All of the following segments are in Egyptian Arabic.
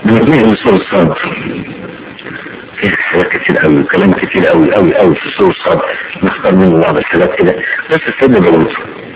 بنبنيه من سورة الصاد فيها حاجات كتير قوي وكلام كتير قوي قوي قوي في سورة الصاد نختار منه بعض الحاجات كده بس سيدنا داوود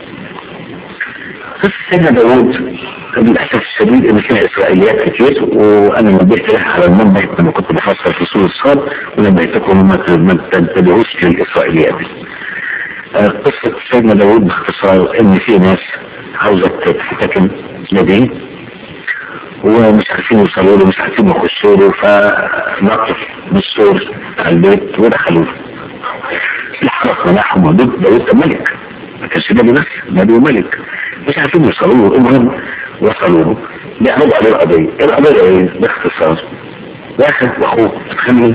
بس سيدنا داوود للأسف الشديد إن فيها إسرائيليات كتير وأنا نبهت لها على المنبه لما كنت بفسر في سورة الصاد ونبهتكم ما تنتبهوش للإسرائيليات دي قصة سيدنا داوود باختصار إن في ناس عاوزة تتكن لديه ومش عارفين يوصلوا له مش عارفين يخشوا له فنطوا من السور بتاع البيت ودخلوا له الحرس منعهم ودود داوود كان ملك ما كانش نبي بس نبي وملك مش عارفين يوصلوا له المهم وصلوا له بيعرضوا عليه القضية القضية ايه باختصار واحد واخوه اتخانقوا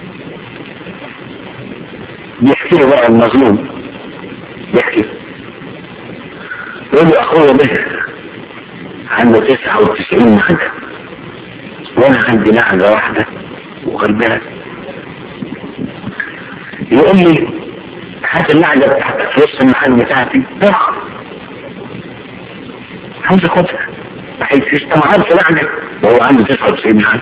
بيحكي له بقى المظلوم بيحكي يقول له اخويا به عنده تسعة وتسعين نعجة وانا عندي نعجة واحدة وغلبها يقول لي هات النعجة بتاعتك في وسط المحل بتاعتي اخر عاوز اخدها بحيث استمعت في نعجة وهو عنده تسعة وتسعين نعجة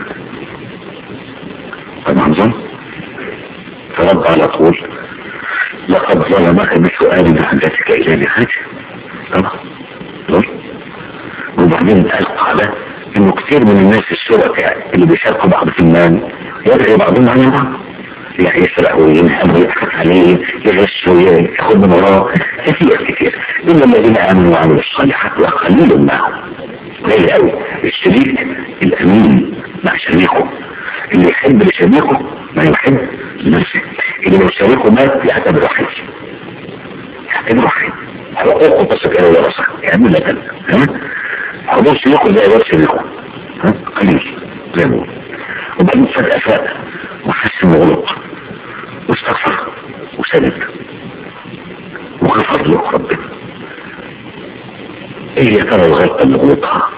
طبعا ظن فرد على طول لقد ظلمك بسؤال نعجتك الى نهاية طبعا ظلم وبعدين ألقى على انه كثير من الناس الشركاء اللي بيشاركوا بعض في المال يرجع بعضهم على بعض يعني يسرق وينهب ويضحك عليه يغش وياخد من وراه كثير كثير الا الذين امنوا وعملوا الصالحات وقليل معهم قليل قوي الشريك الامين مع شريكه اللي يحب لشريكه ما يحب لنفسه اللي لو شريكه مات يعتبره حي يعتبره حي حقوقه بس كانوا ورثه يعمل لك ها حضور شيوخه زي غير شيوخه قليل زي ما بقول وبعدين فجأة فاق وحس انه غلط واستغفر وسلم وغفر له ربنا ايه يا ترى الغلطة اللي غلطها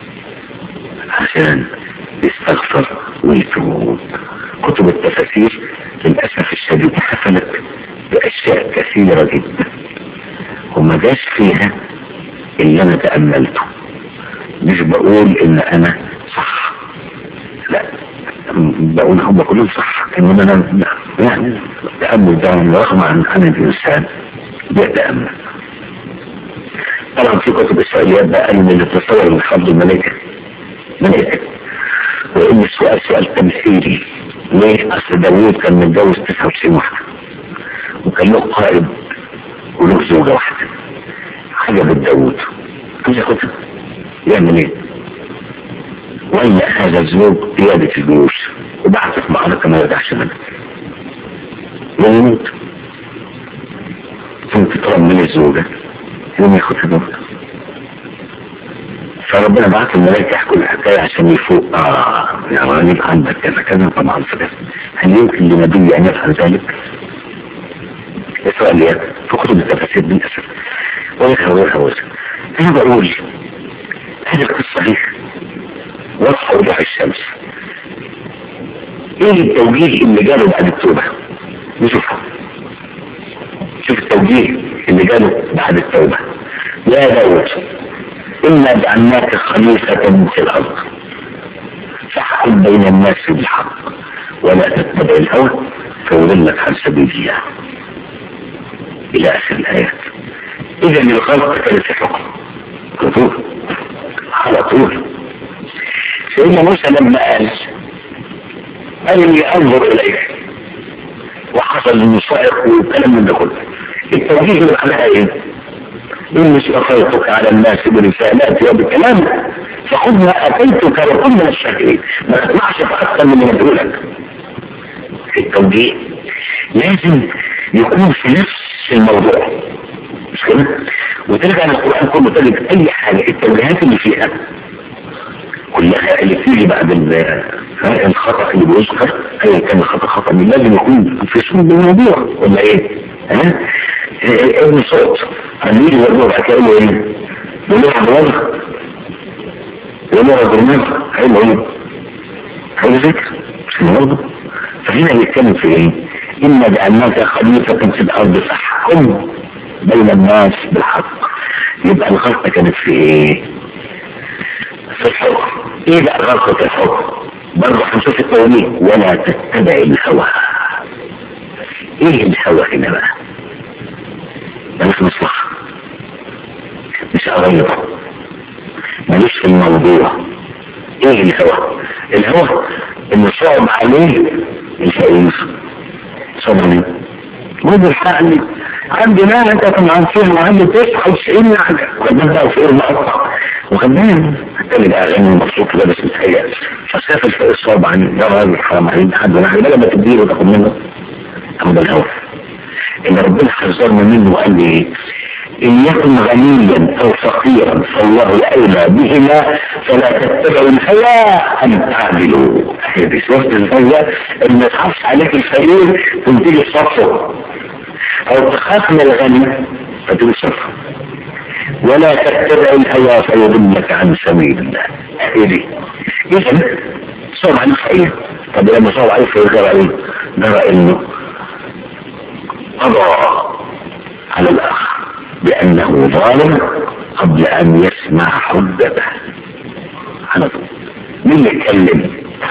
عشان يستغفر ويتوب كتب التفاسير للأسف الشديد حفلت بأشياء كثيرة جدا وما جاش فيها اللي انا تأملته مش بقول ان انا صح لا بقول هم كلهم صح انما انا يعني التأمل ده رغم عن عن الانسان بيتأمل طبعا في كتب اسرائيليات بقى قال اللي تصور من حفظ الملائكة ملائكة وان السؤال سؤال تمثيلي ليه اصل داوود كان متجوز 99 واحدة وكان له قائد وله زوجة واحدة عجبت داوود عايز ياخدها يعمل ايه ولا هذا الزوج قيادة الجيوش وبعث في معركة ما يرجعش منها ويموت ثم تطلب من الزوجة يوم ياخدها دور فربنا بعث الملائكة يحكوا الحكاية عشان يفوق اه يا راجل عندك كذا كذا طبعا فده هل يمكن لنبي ان يفعل ذلك؟ إسرائيليات في كتب التفاسير للأسف ويخا ويخا ويخا أنا بقول هذه القصة دي وصف وضوح الشمس ايه التوجيه اللي جاله بعد التوبة نشوفه شوف التوجيه اللي جاله بعد التوبة يا داود إنا جعلناك خليفة في الأرض فاحكم بين الناس بالحق ولا تتبع الهوى فيضلك عن سبيل الله إلى آخر الآيات إذا الغلط كان في حكم كفور على طول سيدنا موسى لما قال أرني أنظر إليك وحصل المصائب والكلام من ده كله التوجيه اللي معناها إيه؟ إني اصطفيتك على الناس برسالاتي وبكلام فخذ ما أتيتك وكن من الشاكرين ما تطلعش في أكثر من اللي لك التوجيه لازم يكون في نفس الموضوع مش كده؟ وترجع للقرآن كله تجد أي حاجة التوجيهات اللي فيها كلها اللي بتيجي بعد الخطأ اللي بيذكر ايا كان الخطأ خطأ من لازم يكون في صلب الموضوع ولا ايه؟ ها؟ ابن صوت هنيجي برضه بعد كده يقول ايه؟ يقول له حضرتك يقول له برنامج حلو ايه؟ حلو ذكر مش كده برضه؟ فهنا بيتكلم في ايه؟ إن بأنك خليفة في الأرض فاحكم بين الناس بالحق يبقى الغلطة كانت في ايه؟ في الحكم ايه بقى غلطة الحكم برضه هنشوف التوجيه ولا تتبع الهوى ايه الهوى هنا بقى ده مش مصلحة مش قريبة ملوش في الموضوع ايه الهوى الهوى اللي صعب عليه الفقير صعب عليه خد الحقني عندي لا انت كان عن فيهم عندي 99 حاجة وخدنا بقى فقير مقطع وخدنا حتى الاغاني المبسوط لابس متهيأ فسافر الفقير صعب عن يا راجل حرام عليك حد واحد لا لما تديله وتاخد منه اما الهوى ان ربنا حذرنا منه وقال لي ايه إن يكن غنيا أو فقيرا فالله أولى بهما فلا تتبعوا الهوى أن تعدلوا هذه سورة الهوى إن ما تخافش عليك الفقير تنتج صرفه أو تخاف من الغني فتنتج صرفه ولا تتبع الهوى فيضلك عن سبيل الله هذه إذا صار عن الفقير طب لما صار عليه الفقير جرى إيه؟ جرى إنه قضى على الآخر بأنه ظالم قبل أن يسمع حجته على طول مين اللي يتكلم؟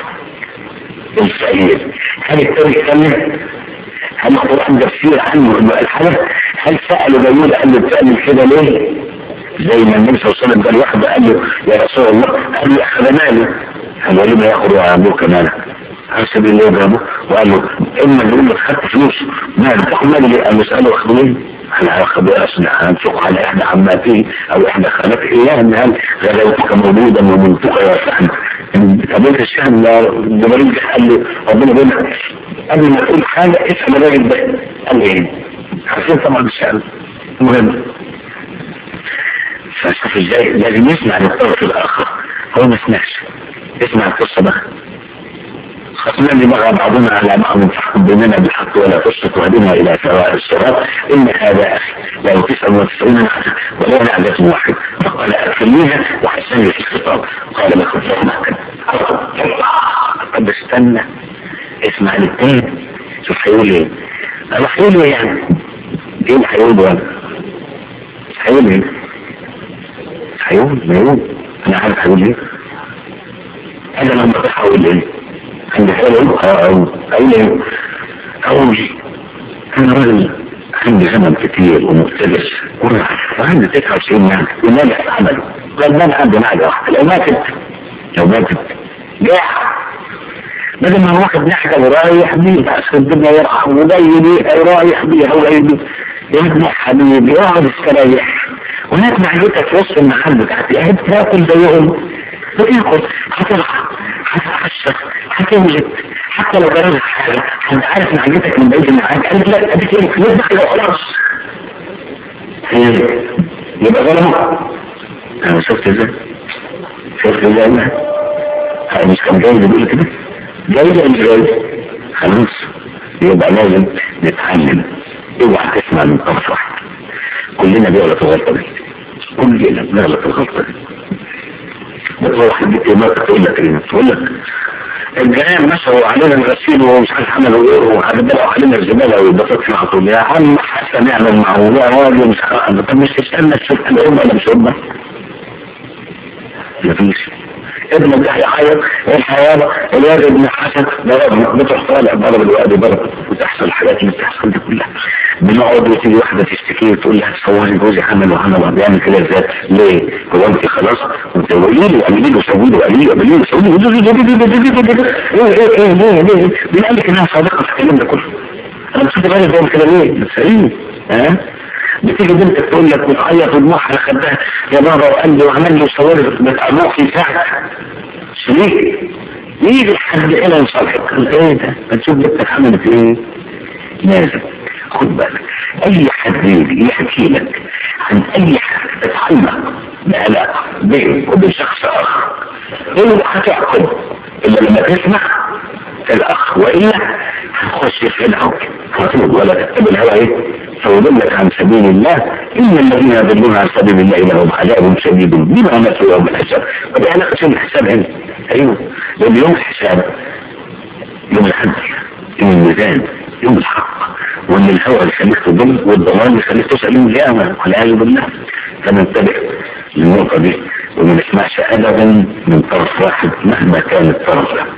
الفقير هل التاني يتكلم؟ هل القرآن تفسير عنه انه قال حاجة؟ هل سأله بيقول قال له بتعمل كده ليه؟ زي ما النبي صلى الله عليه وسلم قال واحد قال له يا رسول الله قال له أخذ مالي قال له لما ياخذ أبوك مالك على سبيل الله يضربه وقال له إما يقول لك خدت فلوس مال تاخد مالي ليه؟ قال له اسأله أخذ ليه؟ انا اخذ اصنع انفق على احدى عماتي او احدى خالاتي اياه ان هل غزوتك مولودا ومنطقة يا فهم طب انت الشهم جبريل قال له ربنا بيقول لك قبل ما تقول حاجة اسأل الراجل ده قال لي ايه؟ عارفين طبعا السؤال مهم فشوف ازاي لازم يسمع للطرف الاخر هو ما سمعش اسمع القصة بقى خصمنا اللي بغى بعضنا على بعض فاحكم بيننا بالحق ولا تشرك واهدنا الى سواء الصراط ان هذا اخي له 99 نعجه ولا نعجه واحد فقال اكلنيها وحسن في الخطاب قال ما كنت مهتم طب استنى اسمع للتاني شوف هيقول ايه انا هيقول ايه يعني ايه اللي هيقوله انا هيقول ايه هيقول ما يقول انا عارف هيقول ايه انا لما بحاول ايه عندي حلو او اقول اقول انا راجل عندي زمن كتير ومختلف وعندي 99 يعني ونجح في عمله غلبان عندي نعجة واحدة لو ماتت لو ماتت جاح بدل ما واحد نحكى ورايح بيه عشان الدنيا يرحم وجاي بيه رايح بيه هو جاي بيه يا ابني حبيبي اقعد استريح وهناك معدتك في وسط المحل بتاعتي قاعد تاكل زيهم بتاكل هترحم هتتعشى هتنجد حتى لو جربت حاجة انت عارف معدتك من بعيد معاك قالت لا اديك ايه يذبح كده وخلاص يبقى ظلمك انا شفت ازاي شفت ازاي انا مش كان جاي بيقول كده جاي ولا مش جاي خلاص يبقى لازم نتعلم اوعى تسمع من طرف واحد كلنا بيغلط الغلطه دي كلنا بنغلط الغلطه دي بتروح البيت ما تقول لك ايه تقول لك الجيران مسحوا علينا الغسيل ومش عارف عملوا ايه وهبدلوا علينا الزباله ويدفقوا على طول يا عم حتى نعمل معه لا راجل مش عارف طب مش تسالنا تشوف انا ام ولا مش ام مفيش ابن ده يعيط الحياة الواد ابن حسن ضرب بتروح طالع ضرب الواد ضرب وتحصل الحاجات اللي بتحصل دي كلها بنقعد وتيجي واحدة تشتكي وتقول لها تصوري جوزي عمل وعمل بيعمل كده ازاي ليه؟ هو انت خلاص انت قولي لي اعملي له سوي له قولي له اعملي له سوي له ايه ايه ايه ليه ليه؟ مين قال لك انها صادقة في الكلام ده كله؟ انا مش بالك بيعمل كده ليه؟ بتسأليني ها؟ بتيجي بنت تقول لك وتعيط ودموعها على خدها يا بابا وقال لي وعمل لي وصور بتعمق في ساعة شريك يجي لحد هنا يصالحك ايه ده هتشوف بنتك عملت ايه لازم خد بالك اي حد يجي يحكي لك عن اي حد تتعلق بعلاقه بينك وبين شخص اخر ايه هتحكم الا لما تسمع الاخ والا هتخش في العوج هتقول ولا تكتب الهوى ايه فيضلك عن سبيل الله ان الذين يضلون عن سبيل الله لهم عذاب شديد بما نسوا يوم الحساب ودي علاقه يوم الحساب هنا ايوه لان يوم الحساب يوم العدل يوم الميزان يوم الحق وان الهوى اللي يخليك تضل والضلال اللي يخليك تسال يوم القيامه والعياذ بالله فننتبه للنقطه دي وما نسمعش ابدا من طرف واحد مهما كان الطرف ده